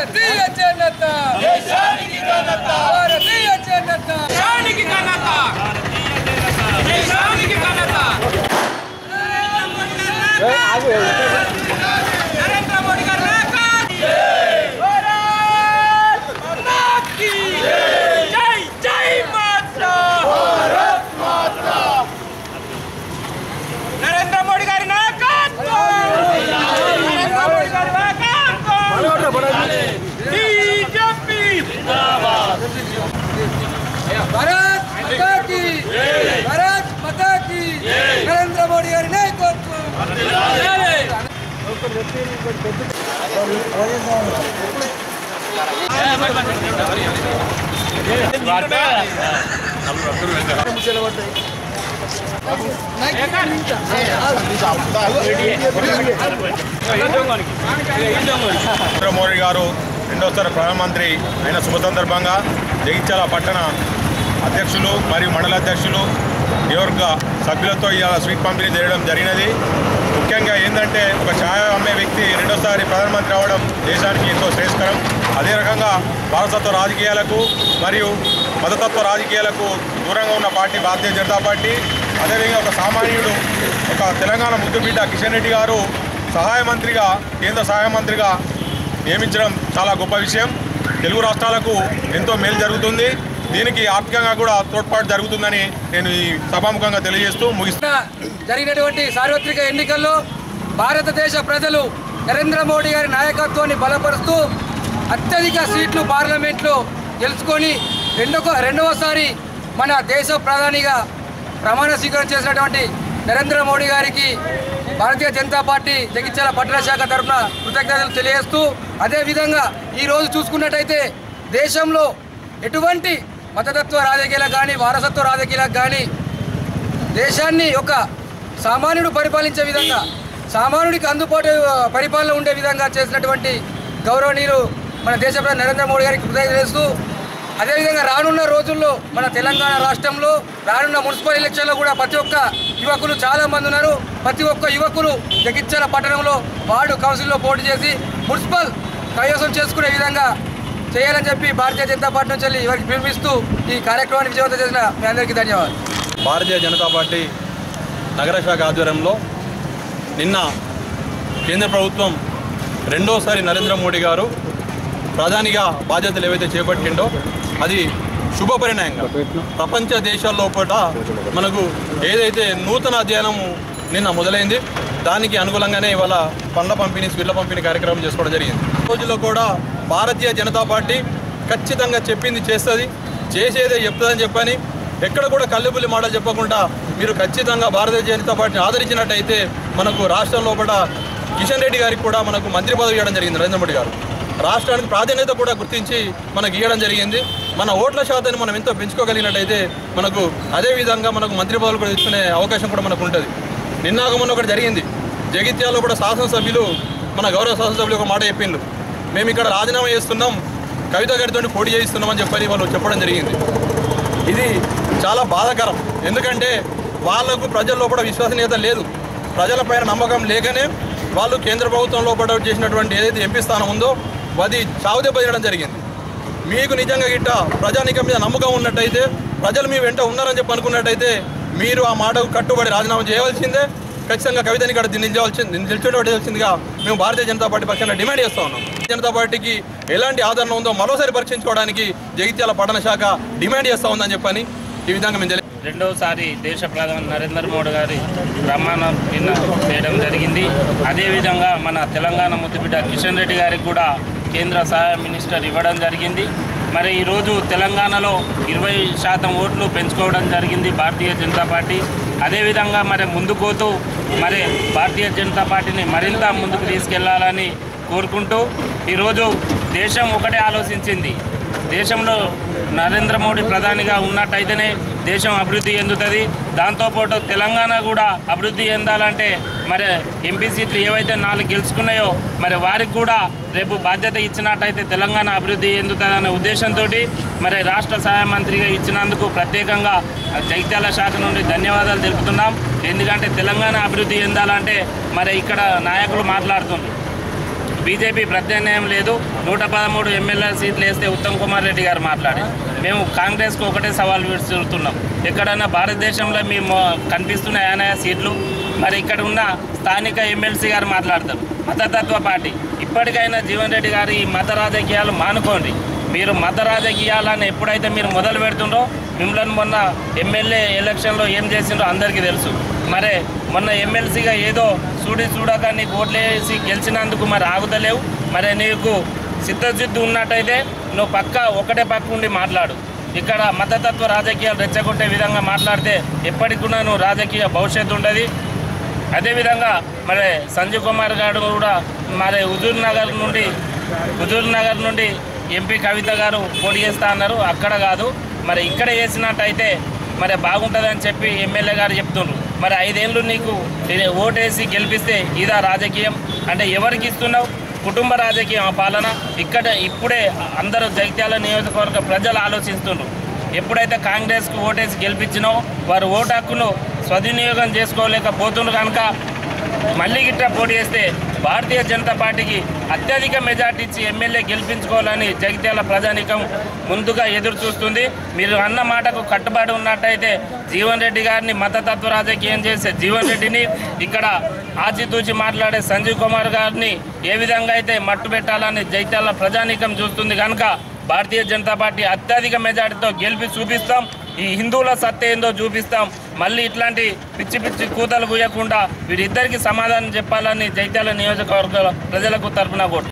భారతీయ జనత భారతీయ జనత దేశానికి ఘనత దేశానికి ఘనత నరేంద్ర మోడీ గారి నాయకత్వం. జై జై మాతా నరేంద్ర మోడీ గారి నాయకత్వం నరేంద్ర మోడీ గారి నాయకత్వం బీజేపీ భారత్ మాతా కీ భారత్ మాతా కీ నరేంద్ర మోడీ గారి నాయకత్వం నరేంద్ర మోడీ గారు రెండోసారి ప్రధానమంత్రి అయిన శుభ సందర్భంగా జగిత్యాల పట్టణ అధ్యక్షులు మరియు మండల అధ్యక్షులు నియోజక సభ్యులతో ఇవాళ స్వీట్ పంపిణీ చేయడం జరిగినది ముఖ్యంగా ఏంటంటే ఒక ఛాయ అమ్మే వ్యక్తి రెండోసారి ప్రధానమంత్రి అవడం దేశానికి ఎంతో శ్రేయస్కరం అదే రకంగా వారసత్వ రాజకీయాలకు మరియు మతతత్వ రాజకీయాలకు దూరంగా ఉన్న పార్టీ భారతీయ జనతా పార్టీ అదేవిధంగా ఒక సామాన్యుడు ఒక తెలంగాణ ముద్దుబిడ్డ కిషన్ రెడ్డి గారు సహాయ మంత్రిగా కేంద్ర సహాయ మంత్రిగా నియమించడం చాలా గొప్ప విషయం తెలుగు రాష్ట్రాలకు ఎంతో మేలు జరుగుతుంది దీనికి ఆర్థికంగా కూడా తోడ్పాటు జరుగుతుందని నేను ఈ సభాముఖంగా తెలియజేస్తూ ముగిస్తున్నాను నిన్న జరిగినటువంటి సార్వత్రిక ఎన్నికల్లో భారతదేశ ప్రజలు నరేంద్ర మోడీ గారి నాయకత్వాన్ని బలపరుస్తూ అత్యధిక సీట్లు పార్లమెంట్లో గెలుచుకొని రెండవ రెండవసారి మన దేశ ప్రధానిగా ప్రమాణ స్వీకారం చేసినటువంటి నరేంద్ర మోడీ గారికి భారతీయ జనతా పార్టీ జగిత్యాల పట్టణ శాఖ తరఫున కృతజ్ఞతలు తెలియజేస్తూ అదేవిధంగా ఈరోజు చూసుకున్నట్టయితే దేశంలో ఎటువంటి మతతత్వ రాజకీయాలకు కానీ వారసత్వ రాజకీయాలకు కానీ దేశాన్ని ఒక సామాన్యుడు పరిపాలించే విధంగా సామాన్యుడికి అందుబాటు పరిపాలన ఉండే విధంగా చేసినటువంటి గౌరవనీయులు మన దేశ ప్రధాని నరేంద్ర మోడీ గారికి కృతజ్ఞతలు చేస్తూ అదేవిధంగా రానున్న రోజుల్లో మన తెలంగాణ రాష్ట్రంలో రానున్న మున్సిపల్ ఎలక్షన్లో కూడా ప్రతి ఒక్క యువకులు చాలా మంది ఉన్నారు ప్రతి ఒక్క యువకులు జగిత్యాల పట్టణంలో వార్డు కౌన్సిల్లో పోటీ చేసి మున్సిపల్ కైవసం చేసుకునే విధంగా చేయాలని చెప్పి భారతీయ జనతా పార్టీ నుంచి వెళ్ళి వారికి పిలిపిస్తూ ఈ కార్యక్రమాన్ని విజయవంతం చేసిన మీ అందరికీ ధన్యవాదాలు భారతీయ జనతా పార్టీ నగర శాఖ ఆధ్వర్యంలో నిన్న కేంద్ర ప్రభుత్వం రెండోసారి నరేంద్ర మోడీ గారు ప్రధానిగా బాధ్యతలు ఏవైతే చేపట్టిండో అది శుభ పరిణామంగా ప్రపంచ దేశాల్లో పూట మనకు ఏదైతే నూతన అధ్యయనం నిన్న మొదలైంది దానికి అనుగుణంగానే ఇవాళ పండ్ల పంపిణీ స్వీట్ల పంపిణీ కార్యక్రమం చేసుకోవడం జరిగింది ఈ రోజుల్లో కూడా భారతీయ జనతా పార్టీ ఖచ్చితంగా చెప్పింది చేస్తుంది చేసేదే చెప్తుందని చెప్పని ఎక్కడ కూడా కళ్ళుబుల్లి మాటలు చెప్పకుండా మీరు ఖచ్చితంగా భారతీయ జనతా పార్టీని ఆదరించినట్టయితే మనకు రాష్ట్రం లోపల కిషన్ రెడ్డి గారికి కూడా మనకు మంత్రి పదవి ఇవ్వడం జరిగింది నరేంద్ర మోడీ గారు రాష్ట్రానికి ప్రాధాన్యత కూడా గుర్తించి మనకు ఇవ్వడం జరిగింది మన ఓట్ల శాతాన్ని మనం ఎంతో పెంచుకోగలిగినట్టయితే మనకు అదే విధంగా మనకు మంత్రి పదవులు కూడా తీసుకునే అవకాశం కూడా మనకు ఉంటుంది నిన్నాక మొన్న ఒకటి జరిగింది జగిత్యాలలో కూడా శాసనసభ్యులు మన గౌరవ శాసనసభ్యులు ఒక మాట చెప్పిండ్రు మేము ఇక్కడ రాజీనామా చేస్తున్నాం కవిత గారితో పోటీ చేయిస్తున్నామని చెప్పని వాళ్ళు చెప్పడం జరిగింది ఇది చాలా బాధాకరం ఎందుకంటే వాళ్ళకు ప్రజల లోపల విశ్వసనీయత లేదు ప్రజలపైన నమ్మకం లేకనే వాళ్ళు కేంద్ర ప్రభుత్వం లోపల చేసినటువంటి ఏదైతే ఎంపీ స్థానం ఉందో అది చావుదెబ్బ తినడం జరిగింది మీకు నిజంగా గిట్ట ప్రజానికం మీద నమ్మకం ఉన్నట్టయితే ప్రజలు మీ వెంట ఉన్నారని చెప్పి అనుకున్నట్టయితే మీరు ఆ మాటకు కట్టుబడి రాజీనామా చేయవలసిందే ఖచ్చితంగా కవితని ఇక్కడ నిలిచవలసింది నిల్చోవలసిందిగా మేము భారతీయ జనతా పార్టీ పక్షాన డిమాండ్ చేస్తా ఉన్నాం జనతా పార్టీకి ఎలాంటి ఆదరణ ఉందో మరోసారి పరీక్షించుకోవడానికి జగిత్యాల పట్టణ శాఖ డిమాండ్ చేస్తా ఉందని చెప్పని ఈ విధంగా మేము తెలియ రెండవసారి దేశ ప్రధాని నరేంద్ర మోడీ గారి ప్రమాణం నిన్న చేయడం జరిగింది అదేవిధంగా మన తెలంగాణ ముద్దుబిడ్డ కిషన్ రెడ్డి గారికి కూడా కేంద్ర సహాయ మినిస్టర్ ఇవ్వడం జరిగింది మరి ఈరోజు తెలంగాణలో ఇరవై శాతం ఓట్లు పెంచుకోవడం జరిగింది భారతీయ జనతా పార్టీ అదేవిధంగా మరి ముందుకు పోతూ మరి భారతీయ జనతా పార్టీని మరింత ముందుకు తీసుకెళ్లాలని కోరుకుంటూ ఈరోజు దేశం ఒకటే ఆలోచించింది దేశంలో నరేంద్ర మోడీ ప్రధానిగా ఉన్నట్టయితేనే దేశం అభివృద్ధి చెందుతుంది దాంతోపాటు తెలంగాణ కూడా అభివృద్ధి చెందాలంటే మరి ఎంపీ సీట్లు ఏవైతే నాలుగు గెలుచుకున్నాయో మరి వారికి కూడా రేపు బాధ్యత ఇచ్చినట్టయితే తెలంగాణ అభివృద్ధి చెందుతుందనే ఉద్దేశంతో మరి రాష్ట్ర సహాయ మంత్రిగా ఇచ్చినందుకు ప్రత్యేకంగా జగిత్యాల శాఖ నుండి ధన్యవాదాలు తెలుపుతున్నాం ఎందుకంటే తెలంగాణ అభివృద్ధి చెందాలంటే మరి ఇక్కడ నాయకులు మాట్లాడుతున్నారు బీజేపీ ప్రత్యామ్నాయం లేదు నూట పదమూడు ఎమ్మెల్యే సీట్లు వేస్తే ఉత్తమ్ కుమార్ రెడ్డి గారు మాట్లాడి మేము కాంగ్రెస్కు ఒకటే సవాల్ విడుస్తున్నాం ఎక్కడన్నా భారతదేశంలో మేము కనిపిస్తున్న యానయ సీట్లు మరి ఇక్కడ ఉన్న స్థానిక ఎమ్మెల్సీ గారు మాట్లాడతారు మతతత్వ పార్టీ ఇప్పటికైనా జీవన్ రెడ్డి గారు ఈ మత రాజకీయాలు మానుకోండి మీరు మత రాజకీయాలను ఎప్పుడైతే మీరు మొదలు పెడుతుండో మిమ్మల్ని మొన్న ఎమ్మెల్యే ఎలక్షన్లో ఏం చేసిండ్రో అందరికీ తెలుసు మరే మొన్న ఎమ్మెల్సీగా ఏదో చూడి చూడక నీకు ఓట్లేసి గెలిచినందుకు మరి ఆగుతలేవు మరి నీకు సిద్ధశుద్ధి ఉన్నట్టయితే నువ్వు పక్క ఒకటే పక్క ఉండి మాట్లాడు ఇక్కడ మతతత్వ రాజకీయాలు రెచ్చగొట్టే విధంగా మాట్లాడితే ఎప్పటికి కూడా నువ్వు రాజకీయ భవిష్యత్తు ఉండదు అదేవిధంగా మరి సంజీవ్ కుమార్ గారు కూడా మరి హుజూర్ నగర్ నుండి హుజూర్ నగర్ నుండి ఎంపీ కవిత గారు పోటీ చేస్తా అన్నారు అక్కడ కాదు మరి ఇక్కడ వేసినట్టయితే మరి బాగుంటుందని చెప్పి ఎమ్మెల్యే గారు చెప్తుండ్రు మరి ఐదేళ్ళు నీకు ఇది ఓటేసి గెలిపిస్తే ఇదా రాజకీయం అంటే ఎవరికి ఇస్తున్నావు కుటుంబ రాజకీయం ఆ పాలన ఇక్కడ ఇప్పుడే అందరూ జగిత్యాల నియోజకవర్గ ప్రజలు ఆలోచిస్తుండ్రు ఎప్పుడైతే కాంగ్రెస్కు ఓటేసి గెలిపించినో వారు ఓటు హక్కును సద్వినియోగం చేసుకోలేకపోతుండ్రు కనుక మళ్ళీ గిట్ట పోటీ చేస్తే భారతీయ జనతా పార్టీకి అత్యధిక మెజార్టీ ఇచ్చి ఎమ్మెల్యే గెలిపించుకోవాలని జగిత్యాల ప్రజానికం ముందుగా ఎదురు చూస్తుంది మీరు అన్న మాటకు కట్టుబడి ఉన్నట్టయితే జీవన్ రెడ్డి గారిని మతతత్వ రాజకీయం చేసే జీవన్ రెడ్డిని ఇక్కడ ఆచితూచి మాట్లాడే సంజీవ్ కుమార్ గారిని ఏ విధంగా అయితే మట్టు పెట్టాలని జగిత్యాల ప్రజానీకం చూస్తుంది కనుక భారతీయ జనతా పార్టీ అత్యధిక మెజార్టీతో గెలిపి చూపిస్తాం ఈ హిందువుల సత్త ఏందో చూపిస్తాం మళ్ళీ ఇట్లాంటి పిచ్చి పిచ్చి కూతలు కూయకుండా వీరిద్దరికి సమాధానం చెప్పాలని జైత్యాల నియోజకవర్గ ప్రజలకు తరపున కోరు